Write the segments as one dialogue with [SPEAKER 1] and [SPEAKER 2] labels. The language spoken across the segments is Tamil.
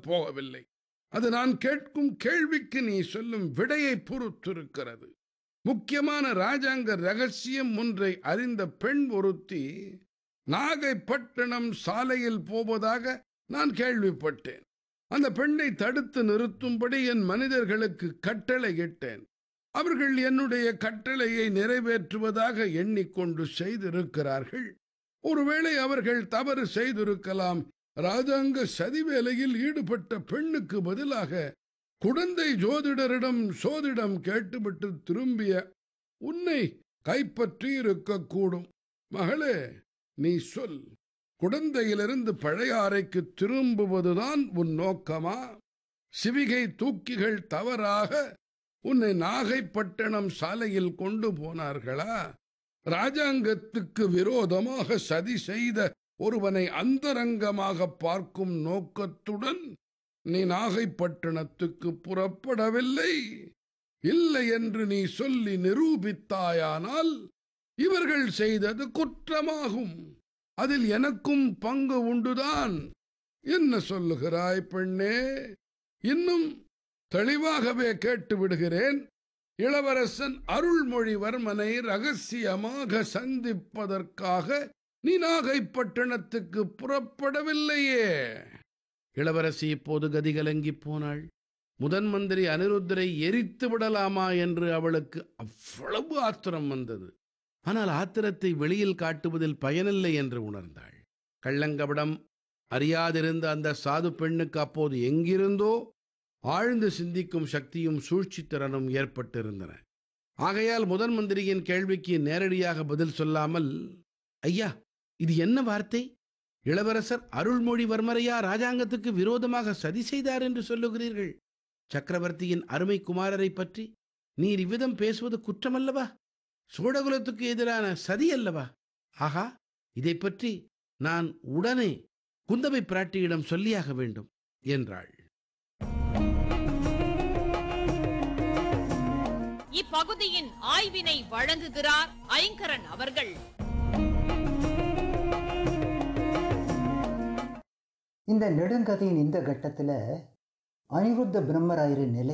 [SPEAKER 1] சொல்லப் போகவில்லை அது நான் கேட்கும் கேள்விக்கு நீ சொல்லும் விடையை பொறுத்திருக்கிறது முக்கியமான ராஜாங்க ரகசியம் ஒன்றை அறிந்த பெண் ஒருத்தி நாகைப்பட்டினம் சாலையில் போவதாக நான் கேள்விப்பட்டேன் அந்த பெண்ணை தடுத்து நிறுத்தும்படி என் மனிதர்களுக்கு கட்டளையிட்டேன் அவர்கள் என்னுடைய கட்டளையை நிறைவேற்றுவதாக எண்ணிக்கொண்டு செய்திருக்கிறார்கள் ஒருவேளை அவர்கள் தவறு செய்திருக்கலாம் ராஜாங்க சதி வேலையில் ஈடுபட்ட பெண்ணுக்கு பதிலாக குழந்தை ஜோதிடரிடம் சோதிடம் கேட்டுவிட்டு திரும்பிய உன்னை கைப்பற்றி இருக்கக்கூடும் மகளே நீ சொல் குழந்தையிலிருந்து பழையாறைக்கு திரும்புவதுதான் உன் நோக்கமா சிவிகை தூக்கிகள் தவறாக உன்னை நாகைப்பட்டினம் சாலையில் கொண்டு போனார்களா ராஜாங்கத்துக்கு விரோதமாக சதி செய்த ஒருவனை அந்தரங்கமாக பார்க்கும் நோக்கத்துடன் நீ நாகைப்பட்டினத்துக்கு புறப்படவில்லை இல்லை என்று நீ சொல்லி நிரூபித்தாயானால் இவர்கள் செய்தது குற்றமாகும் அதில் எனக்கும் பங்கு உண்டுதான் என்ன சொல்லுகிறாய் பெண்ணே இன்னும் தெளிவாகவே கேட்டு விடுகிறேன் இளவரசன் அருள்மொழிவர்மனை ரகசியமாக சந்திப்பதற்காக நீ நாகைப்பட்டினத்துக்கு புறப்படவில்லையே இளவரசி இப்போது கதிகலங்கிப் போனாள் முதன் மந்திரி அனிருத்தரை எரித்து விடலாமா என்று அவளுக்கு அவ்வளவு ஆத்திரம் வந்தது ஆனால் ஆத்திரத்தை வெளியில் காட்டுவதில் பயனில்லை என்று உணர்ந்தாள் கள்ளங்கபடம் அறியாதிருந்த அந்த சாது பெண்ணுக்கு அப்போது எங்கிருந்தோ ஆழ்ந்து சிந்திக்கும் சக்தியும் சூழ்ச்சித்திறனும் ஏற்பட்டிருந்தன ஆகையால் முதன் மந்திரியின் கேள்விக்கு நேரடியாக பதில் சொல்லாமல் ஐயா இது என்ன வார்த்தை இளவரசர் அருள்மொழிவர்மரையா ராஜாங்கத்துக்கு விரோதமாக சதி செய்தார் என்று சொல்லுகிறீர்கள் சக்கரவர்த்தியின் அருமை குமாரரை பற்றி நீர் இவ்விதம் பேசுவது குற்றமல்லவா சோழகுலத்துக்கு எதிரான சதி அல்லவா ஆகா இதை பற்றி நான் உடனே குந்தவை பிராட்டியிடம் சொல்லியாக வேண்டும் என்றாள்
[SPEAKER 2] இப்பகுதியின் ஆய்வினை வழங்குகிறார் ஐங்கரன் அவர்கள்
[SPEAKER 3] இந்த நெடுங்கதையின் இந்த கட்டத்தில் அனிருத்த பிரம்மராயரின் நிலை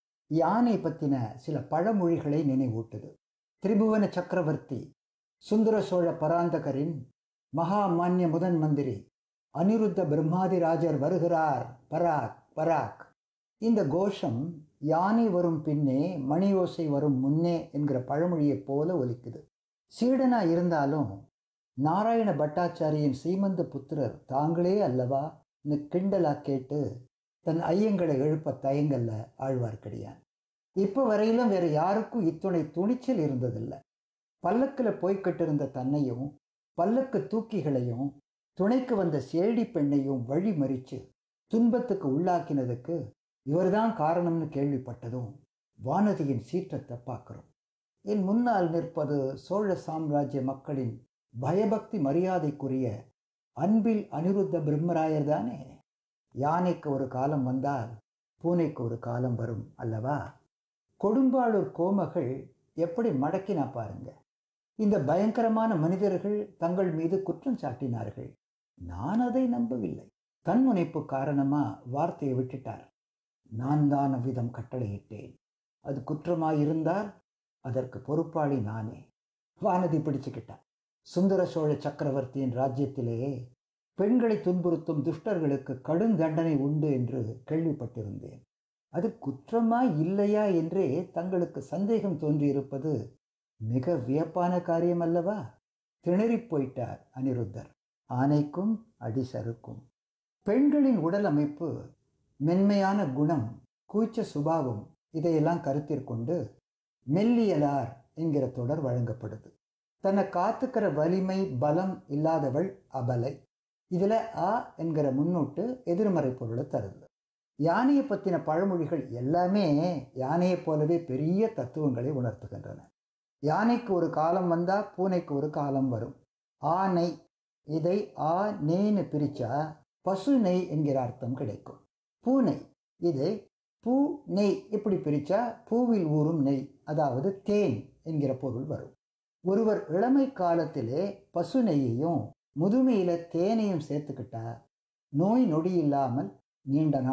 [SPEAKER 3] யானை பற்றின சில பழமொழிகளை நினைவூட்டுது திரிபுவன சக்கரவர்த்தி சுந்தர சோழ பராந்தகரின் மகாமான்ய முதன் மந்திரி அனிருத்த பிரம்மாதிராஜர் வருகிறார் பராக் பராக் இந்த கோஷம் யானை வரும் பின்னே மணி ஓசை வரும் முன்னே என்கிற பழமொழியைப் போல ஒலிக்குது சீடனா இருந்தாலும் நாராயண பட்டாச்சாரியின் சீமந்த புத்திரர் தாங்களே அல்லவா கிண்டலா கேட்டு தன் ஐயங்களை எழுப்ப தயங்கல்ல ஆழ்வார்க்கடியான் இப்போ வரையிலும் வேற யாருக்கும் இத்துணை துணிச்சல் இருந்ததில்லை பல்லக்கில் போய்கிட்டிருந்த தன்னையும் பல்லக்கு தூக்கிகளையும் துணைக்கு வந்த சேடி பெண்ணையும் வழி மறிச்சு துன்பத்துக்கு உள்ளாக்கினதுக்கு இவர்தான் காரணம்னு கேள்விப்பட்டதும் வானதியின் சீற்றத்தை பார்க்கிறோம் என் முன்னால் நிற்பது சோழ சாம்ராஜ்ய மக்களின் பயபக்தி மரியாதைக்குரிய அன்பில் அனிருத்த பிரம்மராயர் தானே யானைக்கு ஒரு காலம் வந்தால் பூனைக்கு ஒரு காலம் வரும் அல்லவா கொடும்பாளூர் கோமகள் எப்படி மடக்கினா பாருங்க இந்த பயங்கரமான மனிதர்கள் தங்கள் மீது குற்றம் சாட்டினார்கள் நான் அதை நம்பவில்லை தன்முனைப்பு காரணமா வார்த்தையை விட்டுட்டார் நான் தான் அவ்விதம் கட்டளையிட்டேன் அது குற்றமாயிருந்தால் அதற்கு பொறுப்பாளி நானே வானதி பிடிச்சுக்கிட்டார் சுந்தர சோழ சக்கரவர்த்தியின் ராஜ்யத்திலேயே பெண்களை துன்புறுத்தும் துஷ்டர்களுக்கு கடும் தண்டனை உண்டு என்று கேள்விப்பட்டிருந்தேன் அது குற்றமா இல்லையா என்றே தங்களுக்கு சந்தேகம் தோன்றியிருப்பது மிக வியப்பான காரியம் அல்லவா திணறிப் போயிட்டார் அனிருத்தர் ஆனைக்கும் அடி சறுக்கும் பெண்களின் உடல் அமைப்பு மென்மையான குணம் கூச்ச சுபாவம் இதையெல்லாம் கருத்திற்கொண்டு மெல்லியலார் என்கிற தொடர் வழங்கப்படுது தன்னை காத்துக்கிற வலிமை பலம் இல்லாதவள் அபலை இதில் அ என்கிற முன்னோட்டு எதிர்மறை பொருளை தருது யானையை பற்றின பழமொழிகள் எல்லாமே யானையைப் போலவே பெரிய தத்துவங்களை உணர்த்துகின்றன யானைக்கு ஒரு காலம் வந்தால் பூனைக்கு ஒரு காலம் வரும் ஆனை இதை ஆ நெய்னு பிரிச்சா பசு நெய் என்கிற அர்த்தம் கிடைக்கும் பூனை இதை பூ நெய் இப்படி பிரிச்சா பூவில் ஊறும் நெய் அதாவது தேன் என்கிற பொருள் வரும் ஒருவர் இளமை காலத்திலே பசு நெய்யையும் முதுமையில தேனையும் சேர்த்துக்கிட்டா நோய் நொடி இல்லாமல் நீண்ட நாள்